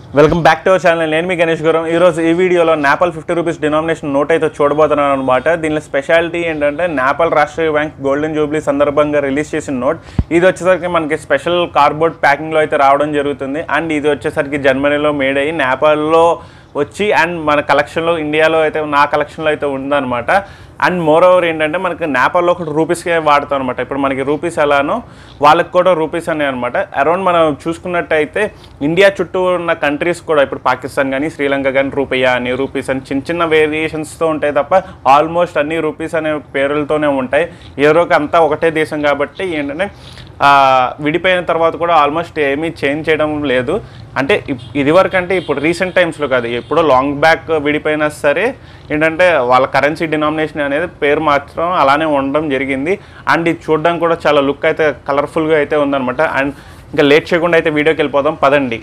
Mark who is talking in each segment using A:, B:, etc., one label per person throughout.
A: welcome back to our channel నేను మీ గణేష్ గురం ఈరోజు ఈ వీడియోలో Nepal fifty rupees denomination note అయితే చూడబోతున్నాను అనమాట దీనిలో స్పెషాలిటీ ఏంటంటే Nepal Rastriya bank golden jubilee సందర్భంగా రిలీజ్ చేసిన నోట్ ఇది వచ్చేసరికి మనకి స్పెషల్ కార్డ్బోర్డ్ ప్యాకింగ్లో అయితే రావడం జరుగుతుంది అండ్ ఇది వచ్చేసరికి జర్మనీలో మేడ్ అయ్యి నేపాల్లో వచ్చి అండ్ మన కలెక్షన్లో ఇండియాలో అయితే నా కలెక్షన్లో అయితే ఉందన్నమాట అండ్ మోర్ ఓవర్ ఏంటంటే మనకి నేపాల్లో ఒకటి రూపీస్కే వాడతాం అనమాట ఇప్పుడు మనకి రూపీస్ ఎలానో వాళ్ళకి కూడా రూపీస్ అనే అనమాట అరౌండ్ మనం చూసుకున్నట్టయితే ఇండియా చుట్టూ ఉన్న కంట్రీస్ కూడా ఇప్పుడు పాకిస్తాన్ కానీ శ్రీలంక కానీ రూపయ్య అని రూపీస్ అని చిన్న చిన్న వేరియేషన్స్తో ఉంటాయి తప్ప ఆల్మోస్ట్ అన్ని రూపీస్ అనే పేర్లతోనే ఉంటాయి యూరోకి అంతా ఒకటే దేశం కాబట్టి ఏంటంటే ఆ, విడిపోయిన తర్వాత కూడా ఆల్మోస్ట్ ఏమీ చేంజ్ చేయడం లేదు అంటే ఇప్- ఇదివరకు అంటే ఇప్పుడు రీసెంట్ టైమ్స్లో కాదు ఎప్పుడో లాంగ్ బ్యాక్ విడిపోయినా సరే ఏంటంటే వాళ్ళ కరెన్సీ డినామినేషన్ అనేది పేరు మాత్రం అలానే ఉండడం జరిగింది అండ్ ఇది చూడడానికి కూడా చాలా లుక్ అయితే కలర్ఫుల్గా అయితే ఉందన్నమాట అండ్ ఇంకా లేట్ చేయకుండా అయితే వీడియోకి వెళ్ళిపోదాం పదండి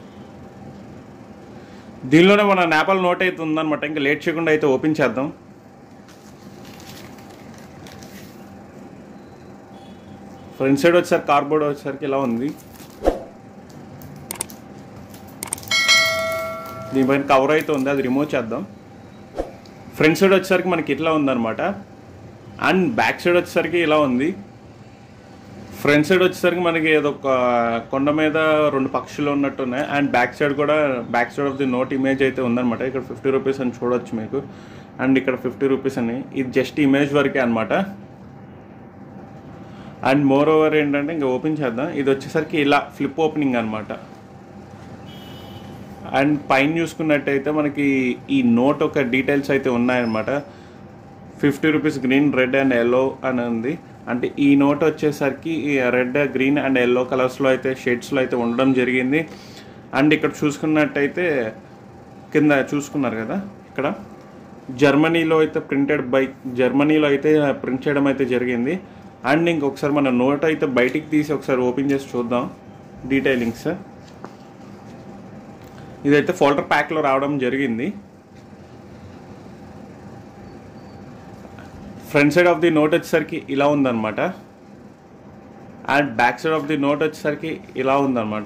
A: దీనిలోనే మన నేపాల్ నోట్ అయితే ఉందన్నమాట ఇంకా లేట్ చేయకుండా అయితే ఓపెన్ చేద్దాం ఫ్రంట్ సైడ్ వచ్చేసరికి కార్బోర్డ్ వచ్చేసరికి ఇలా ఉంది దీనిపైన కవర్ అయితే ఉంది అది రిమూవ్ చేద్దాం ఫ్రంట్ సైడ్ వచ్చేసరికి మనకి ఇట్లా ఉందన్నమాట అండ్ బ్యాక్ సైడ్ వచ్చేసరికి ఇలా ఉంది ఫ్రంట్ సైడ్ వచ్చేసరికి మనకి ఏదో ఒక కొండ మీద రెండు పక్షులు ఉన్నట్టు ఉన్నాయి అండ్ బ్యాక్ సైడ్ కూడా back side of the note image అయితే ఉందన్నమాట ఇక్కడ ఫిఫ్టీ రూపీస్ అని చూడొచ్చు మీకు అండ్ ఇక్కడ ఫిఫ్టీ రూపీస్ అని ఇది జస్ట్ ఇమేజ్ వరకే అనమాట అండ్ మోర్ ఓవర్ ఏంటంటే ఇంకా ఓపెన్ చేద్దాం ఇది వచ్చేసరికి ఇలా ఫ్లిప్ ఓపెనింగ్ అనమాట అండ్ పైన చూసుకున్నట్టయితే మనకి ఈ నోట్ ఒక డీటెయిల్స్ అయితే ఉన్నాయన్నమాట fifty rupees green red and yellow అని ఉంది అంటే ఈ నోట్ వచ్చేసరికి రెడ్ గ్రీన్ అండ్ ఎల్లో కలర్స్లో అయితే షేడ్స్లో అయితే ఉండడం జరిగింది అండ్ ఇక్కడ చూసుకున్నట్టయితే కింద చూసుకున్నారు కదా ఇక్కడ జర్మనీలో అయితే ప్రింటెడ్ బై జర్మనీలో అయితే ప్రింట్ చేయడం అయితే జరిగింది అండ్ ఇంకొకసారి మన నోట్ అయితే బయటికి తీసి ఒకసారి ఓపెన్ చేసి చూద్దాం డీటెయిలింగ్స్ ఇదైతే ఫోల్డర్ ప్యాక్లో రావడం జరిగింది front side of the note వచ్చేసరికి ఇలా ఉందన్నమాట and back side of the note వచ్చేసరికి ఇలా ఉందన్నమాట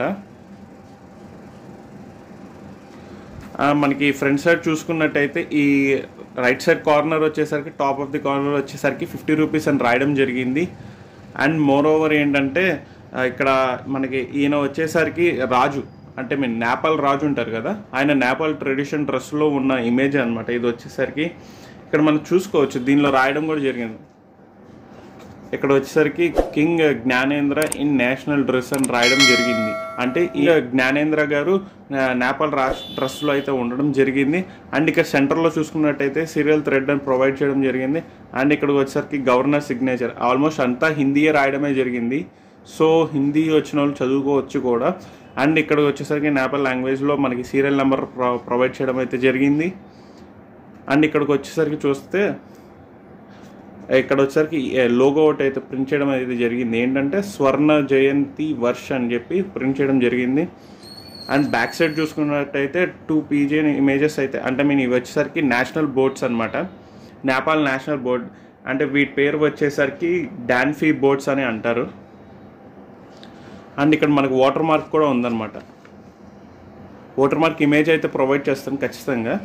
A: ఆ, మనకి ఫ్రంట్ సైడ్ చూసుకున్నట్టయితే ఈ రైట్ సైడ్ కార్నర్ వచ్చేసరికి టాప్ ఆఫ్ ది కార్నర్ వచ్చేసరికి ఫిఫ్టీ రూపీస్ అని రాయడం జరిగింది అండ్ మోర్ ఓవర్ ఏంటంటే ఆ, ఇక్కడ మనకి ఈయన వచ్చేసరికి రాజు అంటే మీన్ నేపాల్ రాజు ఉంటారు కదా ఆయన నేపాల్ ట్రెడిషన్ డ్రెస్లో ఉన్న ఇమేజ్ అనమాట ఇది వచ్చేసరికి ఇక్కడ మనం చూసుకోవచ్చు దీనిలో రాయడం కూడా జరిగింది ఇక్కడ వచ్చేసరికి king Gyanendra in national dress అని రాయడం జరిగింది అంటే ఈ జ్ఞానేంద్ర గారు ఆ, నేపాల్ రాష్ట్ర డ్రెస్లో అయితే ఉండడం జరిగింది అండ్ ఇక్కడ సెంటర్లో చూసుకున్నట్టయితే సీరియల్ థ్రెడ్ అని ప్రొవైడ్ చేయడం జరిగింది అండ్ ఇక్కడికి వచ్చేసరికి గవర్నర్ సిగ్నేచర్ ఆల్మోస్ట్ అంతా హిందీయే రాయడమే జరిగింది సో హిందీ వచ్చిన వాళ్ళు చదువుకోవచ్చు కూడా అండ్ ఇక్కడికి వచ్చేసరికి నేపాల్ లాంగ్వేజ్లో మనకి సీరియల్ నెంబర్ ప్రొవైడ్ చేయడం అయితే జరిగింది అండ్ ఇక్కడికి వచ్చేసరికి చూస్తే ఇక్కడ వచ్చేసరికి లోగో ఒకటి అయితే ప్రింట్ చేయడం అయితే జరిగింది ఏంటంటే స్వర్ణ జయంతి వర్ష్ అని చెప్పి ప్రింట్ చేయడం జరిగింది అండ్ బ్యాక్ సైడ్ చూసుకున్నట్టయితే టూ పీజే ఇమేజెస్ అయితే అంటే మీన్ ఇవి వచ్చేసరికి నేషనల్ బోర్డ్స్ అనమాట నేపాల్ నేషనల్ బోర్డ్ అంటే వీటి పేరు వచ్చేసరికి డాన్ఫీ బోర్డ్స్ అని అంటారు అండ్ ఇక్కడ మనకు వాటర్ మార్క్ కూడా ఉందన్నమాట వాటర్ మార్క్ ఇమేజ్ అయితే ప్రొవైడ్ చేస్తాం ఖచ్చితంగా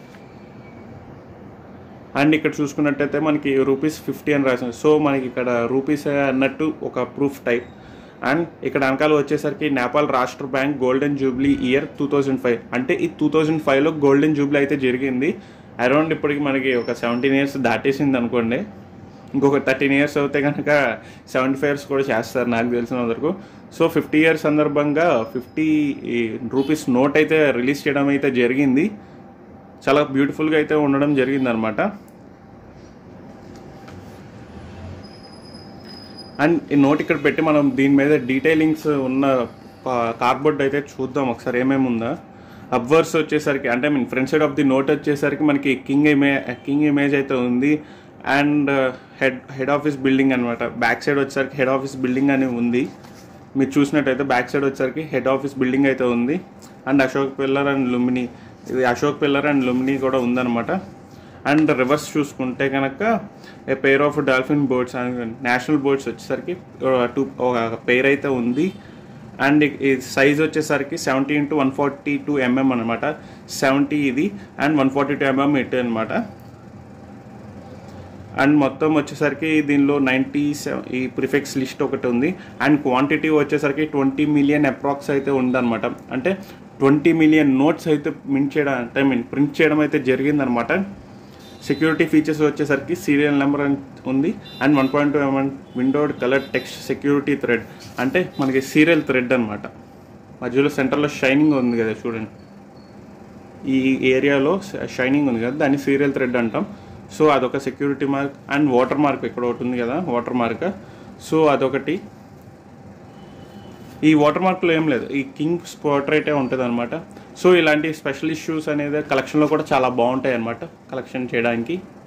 A: అండ్ ఇక్కడ చూసుకున్నట్టయితే మనకి రూపీస్ ఫిఫ్టీ అని రాసింది సో మనకి ఇక్కడ రూపీస్ అన్నట్టు ఒక ప్రూఫ్ టైప్ అండ్ ఇక్కడ వెనకాల వచ్చేసరికి Nepal Rashtra bank golden jubilee year two thousand five అంటే ఈ టూ థౌజండ్ ఫైవ్లో గోల్డెన్ జూబ్లీ అయితే జరిగింది అరౌండ్ ఇప్పటికి మనకి ఒక సెవెంటీన్ ఇయర్స్ దాటేసింది అనుకోండి ఇంకొక థర్టీన్ ఇయర్స్ అవుతే కనుక సెవెంటీ ఫైవ్ ఇయర్స్ కూడా చేస్తారు నాకు తెలిసిన వరకు సో ఫిఫ్టీ ఇయర్స్ సందర్భంగా ఫిఫ్టీ రూపీస్ నోట్ అయితే రిలీజ్ చేయడం అయితే జరిగింది చాలా బ్యూటిఫుల్గా అయితే ఉండడం జరిగింది అనమాట అండ్ ఈ నోట్ ఇక్కడ పెట్టి మనం దీని మీద డీటెయిలింగ్స్ ఉన్న కార్డ్బోర్డ్ అయితే చూద్దాం ఒకసారి ఏమేమి ఉందా అబ్వర్స్ వచ్చేసరికి అంటే mean front side of the note వచ్చేసరికి మనకి కింగ్ ఇమే కింగ్ ఇమేజ్ అయితే ఉంది and head head office building అనమాట బ్యాక్ సైడ్ వచ్చేసరికి హెడ్ ఆఫీస్ బిల్డింగ్ అని ఉంది మీరు చూసినట్టయితే బ్యాక్ సైడ్ వచ్చేసరికి హెడ్ ఆఫీస్ బిల్డింగ్ అయితే ఉంది and Ashok pillar and Lumbini ఇది అశోక్ పిల్లర్ అండ్ లుమిని కూడా ఉందన్నమాట అండ్ రివర్స్ చూసుకుంటే కనుక a pair of dolphin birds national birds వచ్చేసరికి టూ ఒక పేర్ అయితే ఉంది అండ్ ఈ సైజ్ వచ్చేసరికి seventy into one forty two mm అనమాట సెవెంటీ ఇది and one forty two mm ఇటు అనమాట అండ్ మొత్తం వచ్చేసరికి దీనిలో నైంటీ సెవెన్ ఈ ప్రిఫిక్స్ లిస్ట్ ఒకటి ఉంది అండ్ క్వాంటిటీ వచ్చేసరికి ట్వంటీ మిలియన్ అప్రాక్స్ అయితే ఉందన్నమాట అంటే ట్వంటీ మిలియన్ నోట్స్ అయితే మింట్ చేయడం అంటే మీన్ ప్రింట్ చేయడం అయితే జరిగిందనమాట సెక్యూరిటీ ఫీచర్స్ వచ్చేసరికి సీరియల్ నెంబర్ ఉంది and one point two mm windowed colour text security thread అంటే మనకి సీరియల్ థ్రెడ్ అనమాట మధ్యలో సెంటర్లో షైనింగ్ ఉంది కదా చూడండి ఈ ఏరియాలో షైనింగ్ ఉంది కదా దాన్ని సీరియల్ థ్రెడ్ అంటాం సో అదొక security mark and watermark ఇక్కడ ఒకటి ఉంది కదా వాటర్ మార్క్ సో అదొకటి ఈ వాటర్ మార్క్లో ఏం లేదు ఈ కింగ్ పోర్ట్రేటే ఉంటుంది అనమాట సో ఇలాంటి స్పెషల్ ఇష్యూస్ అనేది కలెక్షన్లో కూడా చాలా బాగుంటాయి అనమాట కలెక్షన్ చేయడానికి